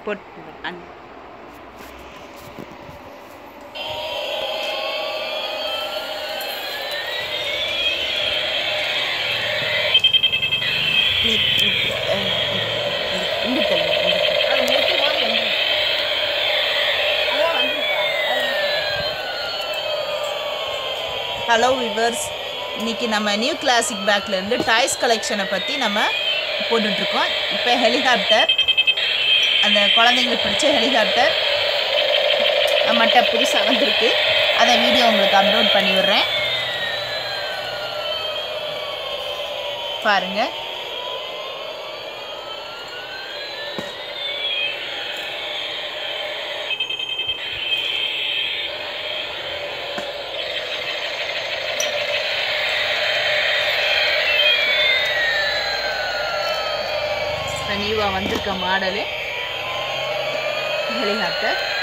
போட்டு அன் இங்கே தள்ளு இங்கே தள்ளு. ஹலோ விவர்ஸ் இன்னைக்கு நம்ம நியூ கிளாசிக் பேக்லேருந்து டாய்ஸ் கலெக்ஷனை பற்றி நம்ம போட்டுட்ருக்கோம் இப்போ ஹெலிகாப்டர் அந்த குழந்தைங்களுக்கு பிடிச்ச ஹெலிகாப்டர் நம்மகிட்ட புதுசாக வந்திருக்கு அதை வீடியோ உங்களுக்கு அப்லோட் பண்ணி விடுறேன் பாருங்கள் நியூவாக வந்திருக்க மாடலு ஹெலிகாப்டர்